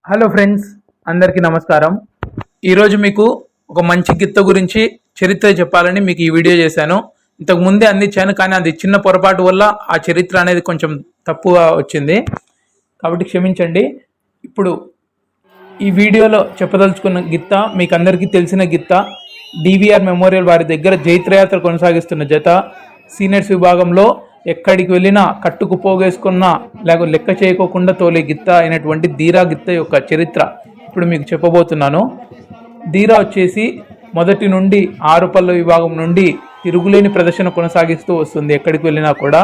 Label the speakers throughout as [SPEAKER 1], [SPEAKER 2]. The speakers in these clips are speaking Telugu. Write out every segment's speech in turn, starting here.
[SPEAKER 1] హలో ఫ్రెండ్స్ అందరికీ నమస్కారం ఈరోజు మీకు ఒక మంచి గిత్త గురించి చరిత్ర చెప్పాలని మీకు ఈ వీడియో చేశాను ఇంతకు ముందే అందించాను కానీ అది చిన్న పొరపాటు వల్ల ఆ చరిత్ర అనేది కొంచెం తప్పుగా వచ్చింది కాబట్టి క్షమించండి ఇప్పుడు ఈ వీడియోలో చెప్పదలుచుకున్న గిత్త మీకు అందరికీ తెలిసిన గిత్త డివిఆర్ మెమోరియల్ వారి దగ్గర జైత్రయాత్ర కొనసాగిస్తున్న జత సీనియర్స్ విభాగంలో ఎక్కడికి వెళ్ళినా కట్టుకు పోగేసుకున్న లేక లెక్క చేయకోకుండా తోలే గిత్త అయినటువంటి ధీరా గిత్త యొక్క చరిత్ర ఇప్పుడు మీకు చెప్పబోతున్నాను ధీరా వచ్చేసి మొదటి నుండి ఆరు పళ్ళ విభాగం నుండి తిరుగులేని ప్రదర్శన కొనసాగిస్తూ వస్తుంది ఎక్కడికి వెళ్ళినా కూడా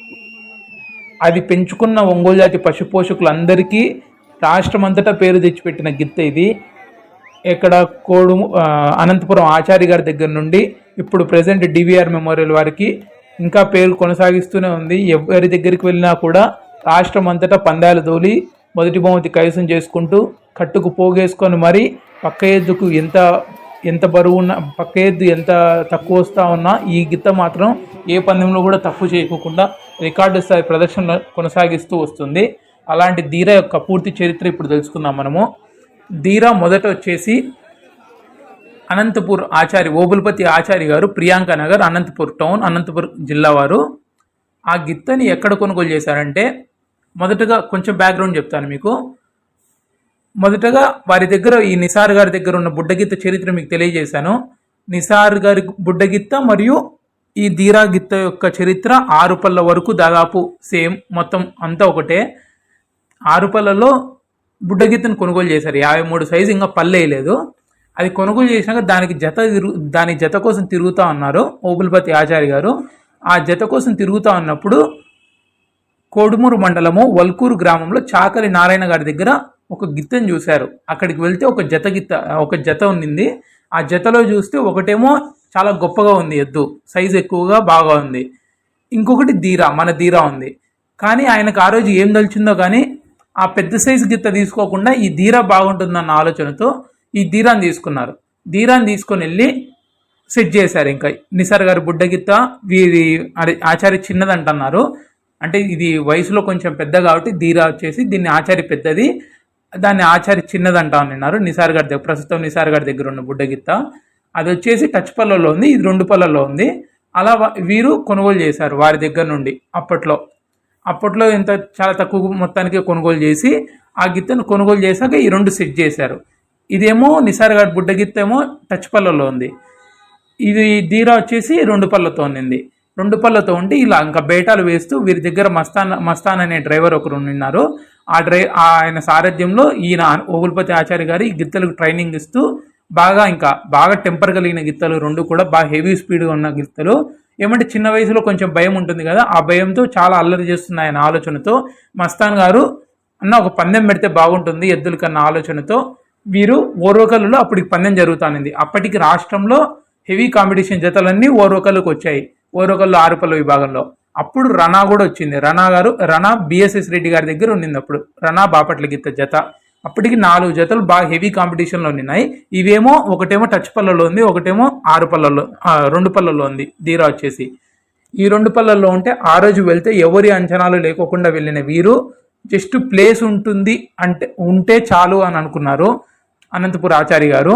[SPEAKER 1] అది పెంచుకున్న ఒంగోలు జాతి పశు పోషకులందరికీ రాష్ట్రమంతటా పేరు తెచ్చిపెట్టిన గిత్త ఇది ఇక్కడ కోడు ఆ, అనంతపురం ఆచారి గారి దగ్గర నుండి ఇప్పుడు ప్రజెంట్ డివిఆర్ మెమోరియల్ వారికి ఇంకా పేరు కొనసాగిస్తూనే ఉంది ఎవరి దగ్గరికి వెళ్ళినా కూడా రాష్ట్రం అంతటా పందాలు తోలి మొదటి బహుమతి కైవసం చేసుకుంటూ కట్టుకు పోగేసుకొని మరి పక్క ఎద్దుకు ఎంత ఎంత బరువు ఉన్న పక్క ఎద్దు ఎంత తక్కువ వస్తా ఉన్నా ఈ గిత్త మాత్రం ఏ పందెంలో కూడా తక్కువ చేయకోకుండా రికార్డు స్థాయి ప్రదర్శన కొనసాగిస్తూ వస్తుంది అలాంటి ధీర యొక్క పూర్తి చరిత్ర ఇప్పుడు తెలుసుకుందాం మనము ధీరా మొదట వచ్చేసి అనంతపూర్ ఆచారి ఓబుల్పతి ఆచారి గారు ప్రియాంక నగర్ అనంతపూర్ టౌన్ అనంతపూర్ జిల్లా వారు ఆ గిత్తని ఎక్కడ కొనుగోలు చేశారంటే మొదటగా కొంచెం బ్యాక్గ్రౌండ్ చెప్తాను మీకు మొదటగా వారి దగ్గర ఈ నిసార్ గారి దగ్గర ఉన్న బుడ్డగిత్త చరిత్ర మీకు తెలియజేశాను నిసార్ గారి బుడ్డగిత్త మరియు ఈ ధీరా గిత్త యొక్క చరిత్ర ఆరు పళ్ళ వరకు దాదాపు సేమ్ మొత్తం అంతా ఒకటే ఆరు పళ్ళలో బుడ్డగిత్తను కొనుగోలు చేశారు యాభై మూడు సైజు ఇంకా పళ్ళు వేయలేదు అది కొనుగోలు చేసినాక దానికి జత తిరుగు దాని జత కోసం తిరుగుతూ ఉన్నారు ఓబుల్పతి ఆచారి గారు ఆ జత కోసం తిరుగుతూ ఉన్నప్పుడు కోడుమూరు మండలము వల్కూరు గ్రామంలో చాకలి నారాయణ గారి దగ్గర ఒక గిత్తని చూశారు అక్కడికి వెళ్తే ఒక జత గిత్త ఒక జత ఉండింది ఆ జతలో చూస్తే ఒకటేమో చాలా గొప్పగా ఉంది ఎద్దు సైజు ఎక్కువగా బాగా ఉంది ఇంకొకటి ధీరా మన ధీరా ఉంది కానీ ఆయనకు ఆ రోజు ఏం దలిచిందో కానీ ఆ పెద్ద సైజు గిత్త తీసుకోకుండా ఈ ధీరా బాగుంటుందన్న ఆలోచనతో ఈ ధీరాన్ని తీసుకున్నారు ధీరాన్ని తీసుకొని వెళ్ళి సెట్ చేశారు ఇంకా నిసార్ గారి బుడ్డగిత్త వీరి అదే ఆచారి చిన్నది అంటున్నారు అంటే ఇది వయసులో కొంచెం పెద్ద కాబట్టి ధీరా వచ్చేసి దీన్ని ఆచారి పెద్దది దాన్ని ఆచారి చిన్నది అంటా అన్నారు నిసార్ గారి దగ్గర ప్రస్తుతం నిసార్ గారి దగ్గర ఉన్న బుడ్డగిత్త అది వచ్చేసి టచ్ పళ్ళలో ఉంది ఇది రెండు పళ్ళలో ఉంది అలా వా- వీరు కొనుగోలు చేశారు వారి దగ్గర నుండి అప్పట్లో అప్పట్లో ఎంత చాలా తక్కువ మొత్తానికి కొనుగోలు చేసి ఆ గిత్తను కొనుగోలు చేశాక ఈ రెండు సెట్ చేశారు ఇదేమో నిసార్ గారి బుడ్డగిత్త ఏమో టచ్ పళ్ళలో ఉంది ఇది ధీరా వచ్చేసి రెండు పళ్ళతో ఉన్నింది రెండు పళ్ళతో ఉంటే ఇలా ఇంకా బేటాలు వేస్తూ వీరి దగ్గర మస్తాన్ మస్తాన్ అనే డ్రైవర్ ఒకరు ఉన్నారు ఆ డ్రై ఆయన సారథ్యంలో ఈయన ఓగుల్పతి ఆచార్య గారి ఈ గిత్తలకు ట్రైనింగ్ ఇస్తూ బాగా ఇంకా బాగా టెంపర్ కలిగిన గిత్తలు రెండు కూడా బాగా హెవీ స్పీడ్ ఉన్న గిత్తలు ఏమంటే చిన్న వయసులో కొంచెం భయం ఉంటుంది కదా ఆ భయంతో చాలా అల్లరి చేస్తుంది ఆయన ఆలోచనతో మస్తాన్ గారు అన్న ఒక పందెం పెడితే బాగుంటుంది ఎద్దుల కన్నా ఆలోచనతో వీరు ఓర్వకల్లులో అప్పటికి పందెం జరుగుతానింది అప్పటికి రాష్ట్రంలో హెవీ కాంపిటీషన్ జతలన్నీ ఓర్వకల్లుకు వచ్చాయి ఓర్వకల్లు ఆరుపల్లి విభాగంలో అప్పుడు రనా కూడా వచ్చింది రనా గారు రనా బిఎస్ఎస్ రెడ్డి గారి దగ్గర ఉండింది అప్పుడు రనా బాపట్ల గిత్త జత అప్పటికి నాలుగు జతలు బాగా హెవీ కాంపిటీషన్లో ఉన్నాయి ఇవేమో ఒకటేమో టచ్ పళ్ళలో ఉంది ఒకటేమో ఆరు పళ్ళలో ఆ, రెండు పళ్ళలో ఉంది ధీరా వచ్చేసి ఈ రెండు పళ్ళల్లో ఉంటే ఆ రోజు వెళ్తే ఎవరి అంచనాలు లేకోకుండా వెళ్ళిన వీరు జస్ట్ ప్లేస్ ఉంటుంది అంటే ఉంటే చాలు అని అనుకున్నారు అనంతపుర ఆచారి గారు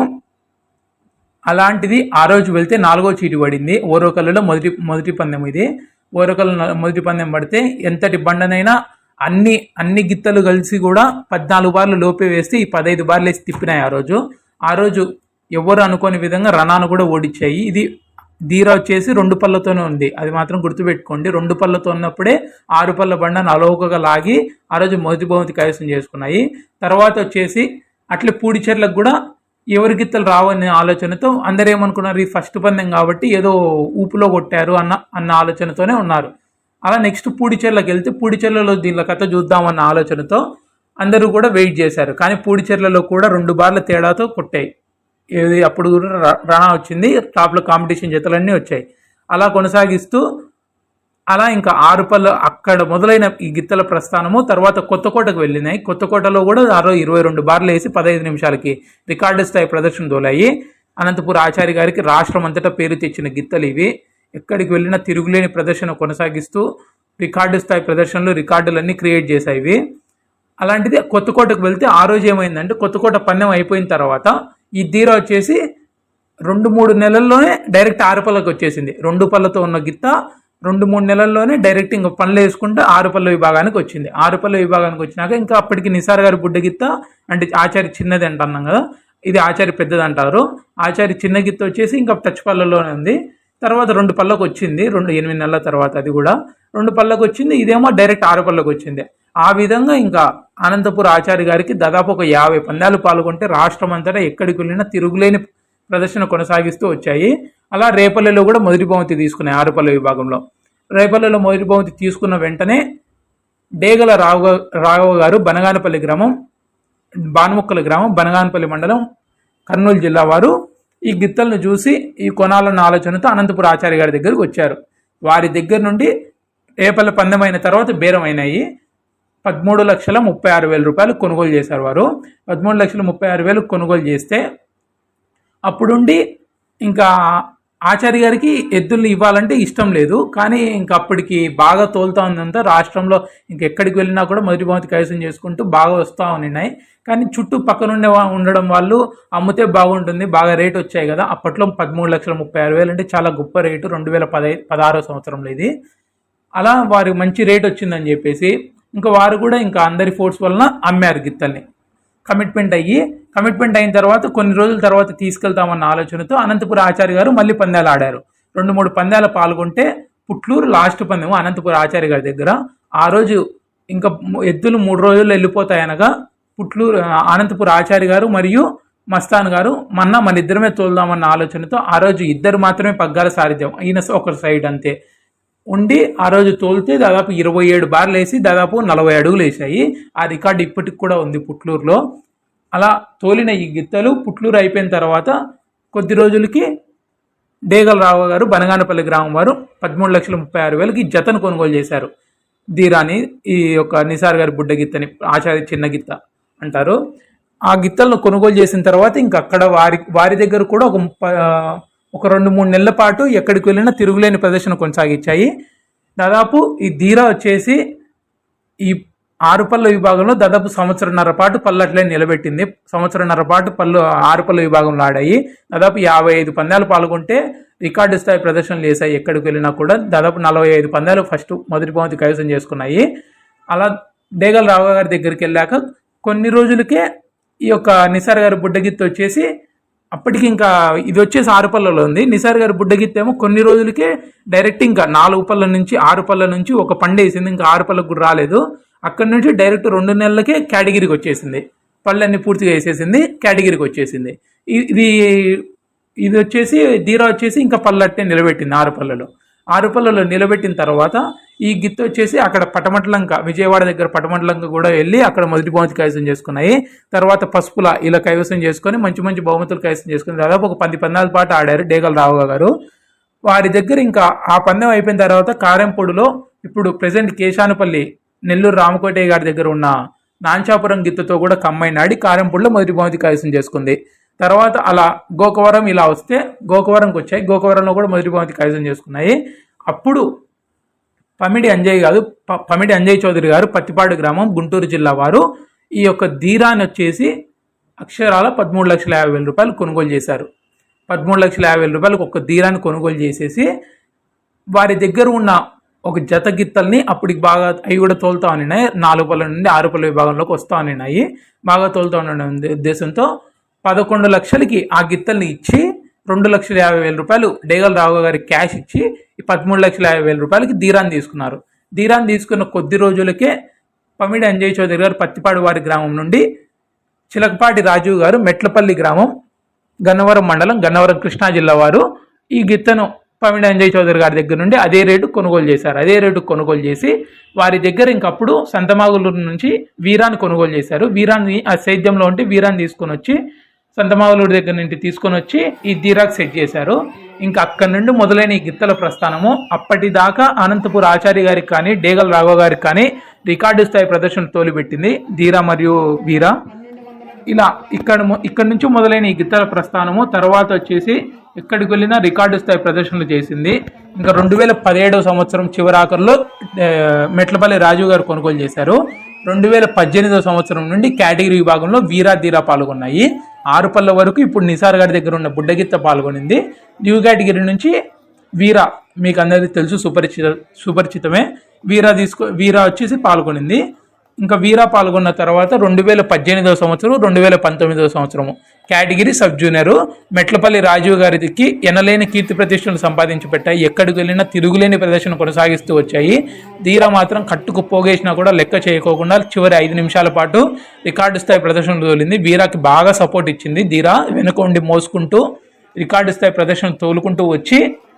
[SPEAKER 1] అలాంటిది ఆ రోజు వెళ్తే నాలుగో చీటి పడింది ఓరోకల్లులో మొదటి మొదటి పందెం ఇది ఓరోకల్లు న- మొదటి పందెం పడితే ఎంతటి బండనైనా అన్ని అన్ని గిత్తలు కలిసి కూడా పద్నాలుగు బార్లు లోపే వేస్తే ఈ పదహైదు బార్లు వేసి తిప్పినాయి ఆ రోజు ఆ రోజు ఎవరు అనుకోని విధంగా రనాను కూడా ఓడిచ్చాయి ఇది ధీరా వచ్చేసి రెండు పళ్ళతోనే ఉంది అది మాత్రం గుర్తుపెట్టుకోండి రెండు పళ్ళతో ఉన్నప్పుడే ఆరు పళ్ళ బండను అలౌకగా లాగి ఆ రోజు మొదటి బహుమతి కైవసం చేసుకున్నాయి తర్వాత వచ్చేసి అట్లే పూడిచెర్లకు కూడా ఎవరి గిత్తలు రావనే ఆలోచనతో అందరు ఏమనుకున్నారు ఈ ఫస్ట్ పందెం కాబట్టి ఏదో ఊపులో కొట్టారు అన్న అన్న ఆలోచనతోనే ఉన్నారు అలా నెక్స్ట్ పూడిచెర్లకు వెళ్తే పూడిచెర్లలో దీనిలో కథ చూద్దామన్న ఆలోచనతో అందరూ కూడా వెయిట్ చేశారు కానీ పూడిచెర్లలో కూడా రెండు బార్ల తేడాతో కొట్టాయి ఏది అప్పుడు కూడా ర- రనా వచ్చింది టాప్లో కాంపిటీషన్ జతలన్నీ వచ్చాయి అలా కొనసాగిస్తూ అలా ఇంకా ఆరు పళ్ళు అక్కడ మొదలైన ఈ గిత్తల ప్రస్థానము తర్వాత కొత్తకోటకు వెళ్ళినాయి కొత్తకోటలో కూడా ఆరో ఇరవై రెండు బార్లు వేసి పదహైదు నిమిషాలకి రికార్డు స్థాయి ప్రదర్శన తోలాయి అనంతపూర్ ఆచారి గారికి రాష్ట్రం అంతటా పేరు తెచ్చిన గిత్తలు ఇవి ఎక్కడికి వెళ్ళినా తిరుగులేని ప్రదర్శన కొనసాగిస్తూ రికార్డు స్థాయి ప్రదర్శనలు రికార్డులన్నీ క్రియేట్ చేశాయి ఇవి అలాంటిది కొత్తకోటకు వెళ్తే ఆ రోజు ఏమైందంటే కొత్తకోట పన్నెం అయిపోయిన తర్వాత ఈ ధీరా వచ్చేసి రెండు మూడు నెలల్లోనే డైరెక్ట్ ఆరు పళ్ళకి వచ్చేసింది రెండు పళ్ళతో ఉన్న గిత్త రెండు మూడు నెలల్లోనే డైరెక్ట్ ఇంకా పనులు వేసుకుంటే ఆరు పళ్ళ విభాగానికి వచ్చింది ఆరు పళ్ళ విభాగానికి వచ్చినాక ఇంకా అప్పటికి నిసార్ గారి బుడ్డ గిత్త అంటే ఆచారి చిన్నది అంటున్నాం కదా ఇది ఆచారి పెద్దది అంటారు ఆచారి చిన్న గిత్త వచ్చేసి ఇంకా టచ్ పళ్ళలోనే ఉంది తర్వాత రెండు పళ్ళకు వచ్చింది రెండు ఎనిమిది నెలల తర్వాత అది కూడా రెండు పళ్ళకు వచ్చింది ఇదేమో డైరెక్ట్ ఆరు పళ్ళకు వచ్చింది ఆ విధంగా ఇంకా అనంతపుర ఆచార్య గారికి దాదాపు ఒక యాభై పందాలు పాల్గొంటే రాష్ట్రం అంతటా ఎక్కడికి వెళ్ళినా తిరుగులేని ప్రదర్శన కొనసాగిస్తూ వచ్చాయి అలా రేపల్లెలో కూడా మొదటి బహుమతి తీసుకున్నాయి ఆరుపల్లె విభాగంలో రేపల్లెలో మొదటి బహుమతి తీసుకున్న వెంటనే డేగల రాఘవ రాఘవ గారు బనగానపల్లి గ్రామం బాన్ముక్కల గ్రామం బనగానపల్లి మండలం కర్నూలు జిల్లా వారు ఈ గిత్తలను చూసి ఈ కొనాలన్న ఆలోచనతో అనంతపుర ఆచార్య గారి దగ్గరికి వచ్చారు వారి దగ్గర నుండి రేపల్లె పందెమైన తర్వాత బేరం అయినాయి పదమూడు లక్షల ముప్పై ఆరు వేల రూపాయలు కొనుగోలు చేశారు వారు పదమూడు లక్షల ముప్పై ఆరు వేలు కొనుగోలు చేస్తే అప్పుడుండి ఇంకా ఆచార్య గారికి ఎద్దుల్ని ఇవ్వాలంటే ఇష్టం లేదు కానీ ఇంకా అప్పటికి బాగా తోలుతా ఉందంతా రాష్ట్రంలో ఇంకెక్కడికి వెళ్ళినా కూడా మొదటి బహుమతి కైవసం చేసుకుంటూ బాగా వస్తూ ఉన్నాయి కానీ చుట్టూ పక్కనుండే వా- ఉండడం వాళ్ళు అమ్మితే బాగుంటుంది బాగా రేట్ వచ్చాయి కదా అప్పట్లో పదమూడు లక్షల ముప్పై ఆరు వేలు అంటే చాలా గొప్ప రేటు రెండు వేల పదై పదహారో సంవత్సరంలో ఇది అలా వారికి మంచి రేట్ వచ్చిందని చెప్పేసి ఇంకా వారు కూడా ఇంకా అందరి ఫోర్స్ వలన అమ్మారు గిత్తల్ని కమిట్మెంట్ అయ్యి కమిట్మెంట్ అయిన తర్వాత కొన్ని రోజుల తర్వాత తీసుకెళ్తామన్న ఆలోచనతో అనంతపుర ఆచార్య గారు మళ్ళీ పందాలు ఆడారు రెండు మూడు పందాలు పాల్గొంటే పుట్లూరు లాస్ట్ పందెం అనంతపుర ఆచార్య గారి దగ్గర ఆ రోజు ఇంకా ము- ఎద్దులు మూడు రోజుల్లో వెళ్ళిపోతాయనగా పుట్లూరు ఆ, అనంతపుర ఆచార్య గారు మరియు మస్తాన్ గారు మన్న మన ఇద్దరమే తోలుదామన్న ఆలోచనతో ఆ రోజు ఇద్దరు మాత్రమే పగ్గాల సారిద్యం ఈయన ఒక సైడ్ అంతే ఉండి ఆ రోజు తోలితే దాదాపు ఇరవై ఏడు బార్లు వేసి దాదాపు నలభై అడుగులు వేసాయి ఆ రికార్డు ఇప్పటికి కూడా ఉంది పుట్లూరులో అలా తోలిన ఈ గిత్తలు పుట్లూరు అయిపోయిన తర్వాత కొద్ది రోజులకి డేగల రావు గారు బనగానపల్లి గ్రామం వారు పదమూడు లక్షల ముప్పై ఆరు వేలకి జతను కొనుగోలు చేశారు దీరాని ఈ యొక్క నిసార్ గారి బుడ్డ గిత్తని ఆచార్య చిన్న గిత్త అంటారు ఆ గిత్తలను కొనుగోలు చేసిన తర్వాత ఇంకా అక్కడ వారి వారి దగ్గర కూడా ఒక ముప్పై ఆ, ఒక రెండు మూడు నెలల పాటు ఎక్కడికి వెళ్ళినా తిరుగులేని ప్రదర్శన కొనసాగించాయి దాదాపు ఈ ధీరా వచ్చేసి ఈ ఆరు పళ్ళ విభాగంలో దాదాపు సంవత్సరంన్నర పాటు పళ్ళు అట్లే నిలబెట్టింది సంవత్సరంన్నర పాటు పళ్ళు ఆరు పళ్ళ విభాగంలో ఆడాయి దాదాపు యాభై ఐదు పందాలు పాల్గొంటే రికార్డు స్థాయి ప్రదర్శనలు చేశాయి ఎక్కడికి వెళ్ళినా కూడా దాదాపు నలభై ఐదు పందాలు ఫస్ట్ మొదటి బహుమతి కైవసం చేసుకున్నాయి అలా డేగల రావు గారి దగ్గరికి వెళ్ళాక కొన్ని రోజులకే ఈ యొక్క నిసార్ గారి బుడ్డగిత్త వచ్చేసి అప్పటికి ఇంకా ఇది వచ్చేసి ఆరు పళ్ళలో ఉంది నిసార్ గారి బుడ్డగిత్త ఏమో కొన్ని రోజులకే డైరెక్ట్ ఇంకా నాలుగు పళ్ళ నుంచి ఆరు పళ్ళ నుంచి ఒక పండు వేసింది ఇంకా ఆరు పళ్ళకు కూడా రాలేదు అక్కడి నుంచి డైరెక్ట్ రెండు నెలలకే కేటగిరీకి వచ్చేసింది పళ్ళన్నీ పూర్తిగా వేసేసింది కేటగిరీకి వచ్చేసింది ఇ- ఇది ఇది వచ్చేసి దీరా వచ్చేసి ఇంకా పళ్ళట్టే నిలబెట్టింది ఆరు పళ్ళలో ఆరు పళ్ళలో నిలబెట్టిన తర్వాత ఈ గిత్త వచ్చేసి అక్కడ పటమట్లంక విజయవాడ దగ్గర పటమట్లంక కూడా వెళ్ళి అక్కడ మొదటి బహుమతి కైవసం చేసుకున్నాయి తర్వాత పసుపుల ఇలా కైవసం చేసుకొని మంచి మంచి బహుమతులు కైవసం చేసుకుని దాదాపు ఒక పది పందాల పాటు ఆడారు డేగల రావు గారు వారి దగ్గర ఇంకా ఆ పందెం అయిపోయిన తర్వాత కారెంపొడిలో ఇప్పుడు ప్రజెంట్ కేశానపల్లి నెల్లూరు రామకోటయ్య గారి దగ్గర ఉన్న నాంచాపురం గిత్తతో కూడా కంబైన్ ఆడి కారెంపొడిలో మొదటి బహుమతి కైవసం చేసుకుంది తర్వాత అలా గోకవరం ఇలా వస్తే గోకవరంకి వచ్చాయి గోకవరంలో కూడా మొదటి బహుమతి కైవసం చేసుకున్నాయి అప్పుడు పమిడి అంజయ్ కాదు ప- పమిడి అంజయ్ చౌదరి గారు పత్తిపాడు గ్రామం గుంటూరు జిల్లా వారు ఈ యొక్క ధీరాన్ని వచ్చేసి అక్షరాల పదమూడు లక్షల యాభై వేల రూపాయలు కొనుగోలు చేశారు పదమూడు లక్షల యాభై వేల రూపాయలకు ఒక ధీరాన్ని కొనుగోలు చేసేసి వారి దగ్గర ఉన్న ఒక జత గిత్తల్ని అప్పటికి బాగా అవి కూడా తోలుతా ఉన్నాయి నాలుగు పళ్ళ నుండి ఆరు పళ్ళ విభాగంలోకి వస్తూ ఉన్నాయి బాగా తోలుతా ఉన్న ఉద్దేశంతో పదకొండు లక్షలకి ఆ గిత్తల్ని ఇచ్చి రెండు లక్షల యాభై వేల రూపాయలు డేగల్ రావు గారికి క్యాష్ ఇచ్చి ఈ పదమూడు లక్షల యాభై వేల రూపాయలకి ధీరాన్ని తీసుకున్నారు ధీరాన్ని తీసుకున్న కొద్ది రోజులకే పమిడి అంజయ్ చౌదరి గారు పత్తిపాడు వారి గ్రామం నుండి చిలకపాటి రాజు గారు మెట్లపల్లి గ్రామం గన్నవరం మండలం గన్నవరం కృష్ణా జిల్లా వారు ఈ గిత్తను పమిడి అంజయ్ చౌదరి గారి దగ్గర నుండి అదే రేటు కొనుగోలు చేశారు అదే రేటు కొనుగోలు చేసి వారి దగ్గర ఇంకప్పుడు సంతమాగులూరు నుంచి వీరాన్ని కొనుగోలు చేశారు వీరాన్ని ఆ సేద్యంలో ఉంటే వీరాన్ని తీసుకొని వచ్చి సంతమాగులూరు దగ్గర నుండి తీసుకొని వచ్చి ఈ దీరాకు సెట్ చేశారు ఇంకా అక్కడి నుండి మొదలైన ఈ గిత్తల ప్రస్థానము అప్పటిదాకా అనంతపూర్ ఆచార్య గారికి కానీ డేగల్ రాఘవ గారికి కానీ రికార్డు స్థాయి ప్రదర్శన తోలిపెట్టింది ధీరా మరియు వీరా ఇలా ఇక్కడ మొ- ఇక్కడ నుంచి మొదలైన ఈ గిత్తల ప్రస్థానము తర్వాత వచ్చేసి ఎక్కడికి వెళ్ళినా రికార్డు స్థాయి ప్రదర్శనలు చేసింది ఇంకా రెండు వేల పదిహేడవ సంవత్సరం చివరాఖరులో ఆ, మెట్లపల్లి రాజు గారు కొనుగోలు చేశారు రెండు వేల పద్దెనిమిదవ సంవత్సరం నుండి కేటగిరీ విభాగంలో వీరా ధీరా పాల్గొన్నాయి ఆరు పళ్ళ వరకు ఇప్పుడు నిసార్ గారి దగ్గర ఉన్న బుడ్డగిత్త పాల్గొనింది న్యూ కేటగిరీ నుంచి వీరా మీకు అందరికీ తెలుసు సుపరిచిత సుపరిచితమే వీరా తీసుకో వీరా వచ్చేసి పాల్గొనింది ఇంకా వీరా పాల్గొన్న తర్వాత రెండు వేల పద్దెనిమిదవ సంవత్సరం రెండు వేల పంతొమ్మిదవ సంవత్సరము category sub junior Metlapalli Rajeev గారికి ఎనలేని కీర్తి ప్రతిష్టలు సంపాదించి పెట్టాయి ఎక్కడికి వెళ్ళినా తిరుగులేని ప్రదర్శన కొనసాగిస్తూ వచ్చాయి ధీరా మాత్రం కట్టుకు పోగేసినా కూడా లెక్క చేయకోకుండా చివరి ఐదు నిమిషాల పాటు రికార్డు స్థాయి ప్రదర్శనలు తోలింది వీరాకి బాగా సపోర్ట్ ఇచ్చింది ధీరా వెనుక ఉండి మోసుకుంటూ రికార్డు స్థాయి ప్రదర్శన తోలుకుంటూ వచ్చి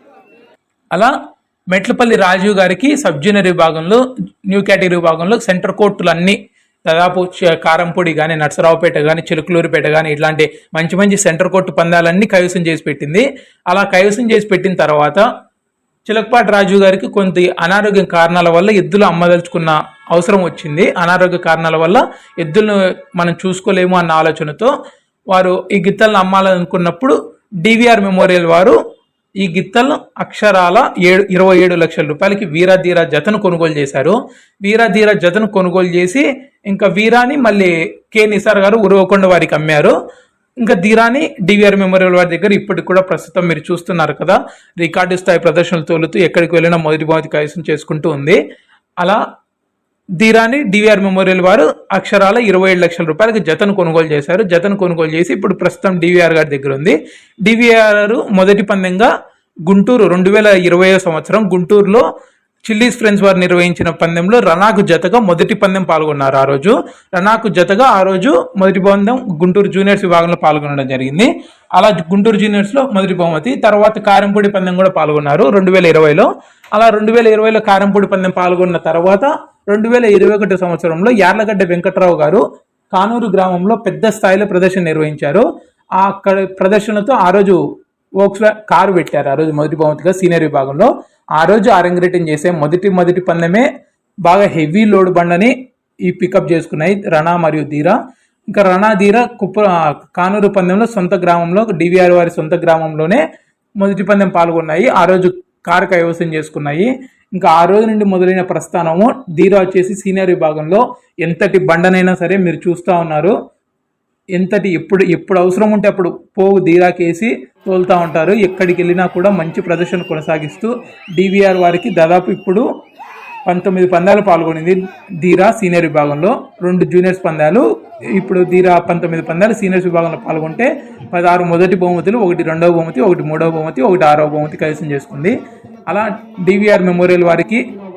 [SPEAKER 1] అలా మెట్లపల్లి రాజీవ్ గారికి సబ్ జూనియర్ విభాగంలో న్యూ కేటగిరీ విభాగంలో సెంటర్ కోర్టులు అన్ని దాదాపు చ- కారంపొడి కానీ నర్సరావుపేట కానీ చిలుకలూరుపేట కానీ ఇట్లాంటి మంచి మంచి సెంటర్ కోర్టు పందాలన్నీ కైవసం చేసి పెట్టింది అలా కైవసం చేసి పెట్టిన తర్వాత చిలకపాటి రాజు గారికి కొంత అనారోగ్య కారణాల వల్ల ఎద్దులు అమ్మదలుచుకున్న అవసరం వచ్చింది అనారోగ్య కారణాల వల్ల ఎద్దులను మనం చూసుకోలేము అన్న ఆలోచనతో వారు ఈ గిత్తలను అమ్మాలనుకున్నప్పుడు డివిఆర్ మెమోరియల్ వారు ఈ గిత్తలను అక్షరాల ఏడు ఇరవై ఏడు లక్షల రూపాయలకి వీరాధీర జతను కొనుగోలు చేశారు వీరాధీర జతను కొనుగోలు చేసి ఇంకా వీరాని మళ్ళీ కె నిసార్ గారు ఉరవకొండ వారికి అమ్మారు ఇంకా ధీరాని డివిఆర్ మెమోరియల్ వారి దగ్గర ఇప్పటికి కూడా ప్రస్తుతం మీరు చూస్తున్నారు కదా రికార్డు స్థాయి ప్రదర్శనలు తోలుతూ ఎక్కడికి వెళ్ళినా మొదటి మొదటి కైసం చేసుకుంటూ ఉంది అలా ధీరాని డివిఆర్ మెమోరియల్ వారు అక్షరాల ఇరవై ఏడు లక్షల రూపాయలకి జతను కొనుగోలు చేశారు జతను కొనుగోలు చేసి ఇప్పుడు ప్రస్తుతం డివిఆర్ గారి దగ్గర ఉంది డివిఆర్ మొదటి పందెంగా గుంటూరు రెండు వేల ఇరవై సంవత్సరం గుంటూరులో చిల్లీస్ ఫ్రెండ్స్ వారు నిర్వహించిన పందెంలో రనాకు జతగా మొదటి పందెం పాల్గొన్నారు ఆ రోజు రనాకు జతగా ఆ రోజు మొదటి పందెం గుంటూరు జూనియర్స్ విభాగంలో పాల్గొనడం జరిగింది అలా గుంటూరు జూనియర్స్ లో మొదటి బహుమతి తర్వాత కారంపూడి పందెం కూడా పాల్గొన్నారు రెండు వేల ఇరవైలో అలా రెండు వేల ఇరవైలో కారంపూడి పందెం పాల్గొన్న తర్వాత రెండు వేల ఇరవై ఒకటి సంవత్సరంలో యార్లగడ్డ వెంకట్రావు గారు కానూరు గ్రామంలో పెద్ద స్థాయిలో ప్రదర్శన నిర్వహించారు ఆ అక్కడ ప్రదర్శనతో ఆ రోజు వోక్స్ కారు పెట్టారు ఆ రోజు మొదటి బహుమతిగా సీనియర్ విభాగంలో ఆ రోజు అరంగరేటం చేసే మొదటి మొదటి పందెమే బాగా హెవీ లోడ్ బండని ఈ పికప్ చేసుకున్నాయి రణా మరియు ధీరా ఇంకా రణా ధీరా కుప్ప కానూరు పందెంలో సొంత గ్రామంలో డివిఆర్ వారి సొంత గ్రామంలోనే మొదటి పందెం పాల్గొన్నాయి ఆ రోజు కారు కైవసం చేసుకున్నాయి ఇంకా ఆ రోజు నుండి మొదలైన ప్రస్థానము ధీరా వచ్చేసి సీనియర్ విభాగంలో ఎంతటి బండనైనా సరే మీరు చూస్తూ ఉన్నారు ఎంతటి ఎప్పుడు ఎప్పుడు అవసరం ఉంటే అప్పుడు పోగు ధీరాకేసి తోలుతూ ఉంటారు ఎక్కడికి వెళ్ళినా కూడా మంచి ప్రదర్శన కొనసాగిస్తూ డివిఆర్ వారికి దాదాపు ఇప్పుడు పంతొమ్మిది పందాలు పాల్గొనింది ధీరా సీనియర్ విభాగంలో రెండు జూనియర్స్ పందాలు ఇప్పుడు ధీరా పంతొమ్మిది పందాలు సీనియర్స్ విభాగంలో పాల్గొంటే పదహారు మొదటి బహుమతులు ఒకటి రెండవ బహుమతి ఒకటి మూడవ బహుమతి ఒకటి ఆరవ బహుమతి కైవసం చేసుకుంది అలా డివిఆర్ మెమోరియల్ వారికి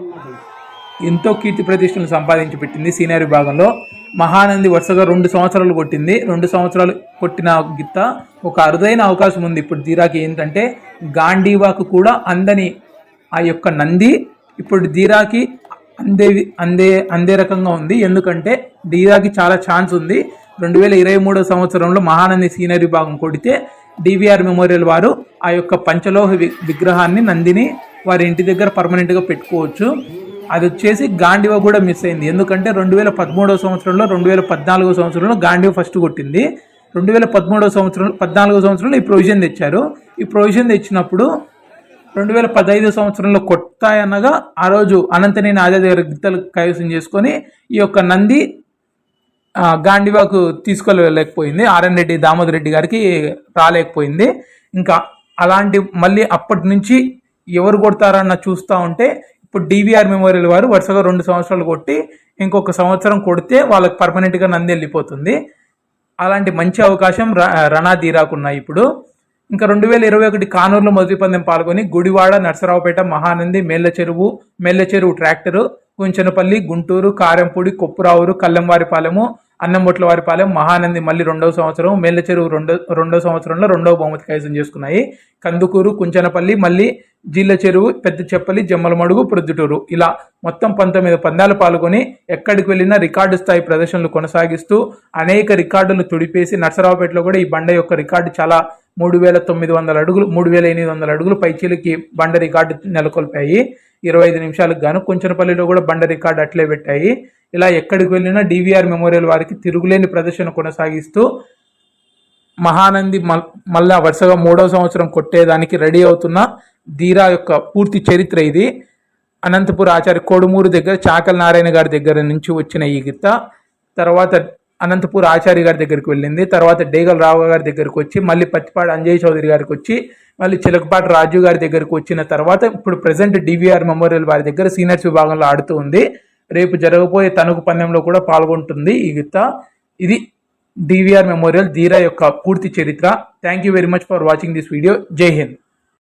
[SPEAKER 1] ఎంతో కీర్తి ప్రతిష్టలు సంపాదించి పెట్టింది సీనియర్ విభాగంలో మహానంది వరుసగా రెండు సంవత్సరాలు కొట్టింది రెండు సంవత్సరాలు కొట్టిన గిత్త ఒక అరుదైన అవకాశం ఉంది ఇప్పుడు ధీరాకి ఏంటంటే గాంధీవాకు కూడా అందని ఆ యొక్క నంది ఇప్పుడు ధీరాకి అందే అందే అందే రకంగా ఉంది ఎందుకంటే ధీరాకి చాలా ఛాన్స్ ఉంది రెండు వేల ఇరవై మూడో సంవత్సరంలో మహానంది సీనియర్ విభాగం కొడితే డివిఆర్ మెమోరియల్ వారు ఆ యొక్క పంచలోహ వి- విగ్రహాన్ని నందిని వారి ఇంటి దగ్గర పర్మనెంట్గా పెట్టుకోవచ్చు అది వచ్చేసి గాంధీవ కూడా మిస్ అయింది ఎందుకంటే రెండు వేల పదమూడవ సంవత్సరంలో రెండు వేల పద్నాలుగో సంవత్సరంలో గాంధీవ ఫస్ట్ కొట్టింది రెండు వేల పదమూడవ సంవత్సరం పద్నాలుగో సంవత్సరంలో ఈ ప్రొవిజన్ తెచ్చారు ఈ ప్రొవిజన్ తెచ్చినప్పుడు రెండు వేల పదహైదు సంవత్సరంలో కొట్టాయనగా ఆ రోజు అనంతనేని ఆజా దగ్గర గిత్తలు కైవసం చేసుకొని ఈ యొక్క నంది ఆ, గాంధీవాకు తీసుకెళ్ళలేకపోయింది ఆర్ఎన్ రెడ్డి దామోదర్ రెడ్డి గారికి రాలేకపోయింది ఇంకా అలాంటి మళ్ళీ అప్పటి నుంచి ఎవరు కొడతారన్న చూస్తూ ఉంటే ఇప్పుడు డివిఆర్ మెమోరియల్ వారు వరుసగా రెండు సంవత్సరాలు కొట్టి ఇంకొక సంవత్సరం కొడితే వాళ్ళకి పర్మనెంట్గా నంది వెళ్ళిపోతుంది అలాంటి మంచి అవకాశం ర- రణా ధీరాకున్నాయి ఇప్పుడు ఇంకా రెండు వేల ఇరవై ఒకటి కానూరులో మొదటి పందెం పాల్గొని గుడివాడ నర్సరావుపేట మహానంది మేళ్ళ చెరువు మేళ్ళ చెరువు ట్రాక్టరు కుంచనపల్లి గుంటూరు కారెంపూడి కొప్పురావురు కల్లంవారిపాలెము అన్నంబొట్లవారిపాలెం మహానంది మళ్ళీ రెండవ సంవత్సరం మేళ్ళ చెరువు రెండో రెండో సంవత్సరంలో రెండవ బహుమతి కైవసం చేసుకున్నాయి కందుకూరు కుంచనపల్లి మళ్ళీ జీళ్ళ చెరువు పెద్ద చెప్పలి జమ్మలమడుగు ప్రొద్దుటూరు ఇలా మొత్తం పంతొమ్మిది పందాలు పాల్గొని ఎక్కడికి వెళ్ళినా రికార్డు స్థాయి ప్రదర్శనలు కొనసాగిస్తూ అనేక రికార్డులు తుడిపేసి నర్సరావుపేటలో కూడా ఈ బండ యొక్క రికార్డు చాలా మూడు వేల తొమ్మిది వందల అడుగులు మూడు వేల ఎనిమిది వందల అడుగులు పైచీలకి బండ రికార్డు నెలకొల్పాయి ఇరవై ఐదు నిమిషాలకు గాను కుంచనపల్లిలో కూడా బండ రికార్డు అట్లే పెట్టాయి ఇలా ఎక్కడికి వెళ్ళినా డివిఆర్ మెమోరియల్ వారికి తిరుగులేని ప్రదర్శన కొనసాగిస్తూ మహానంది మల్- మళ్ళా వరుసగా మూడవ సంవత్సరం కొట్టేదానికి రెడీ అవుతున్న ధీరా యొక్క పూర్తి చరిత్ర ఇది అనంతపుర ఆచార్య కోడుమూరు దగ్గర చాకల నారాయణ గారి దగ్గర నుంచి వచ్చిన ఈ గిత్త తర్వాత అనంతపూర్ ఆచార్య గారి దగ్గరికి వెళ్ళింది తర్వాత డేగల రావు గారి దగ్గరికి వచ్చి మళ్ళీ పత్తిపాడు అంజయ్ చౌదరి గారికి వచ్చి మళ్ళీ చిలకపాటి రాజు గారి దగ్గరికి వచ్చిన తర్వాత ఇప్పుడు ప్రజెంట్ డివిఆర్ మెమోరియల్ వారి దగ్గర సీనియర్స్ విభాగంలో ఆడుతూ ఉంది రేపు జరగబోయే తణుకు పందెంలో కూడా పాల్గొంటుంది ఈ గిత్త ఇది డివిఆర్ మెమోరియల్ ధీరా యొక్క పూర్తి చరిత్ర thank you very much for watching this video Jai Hind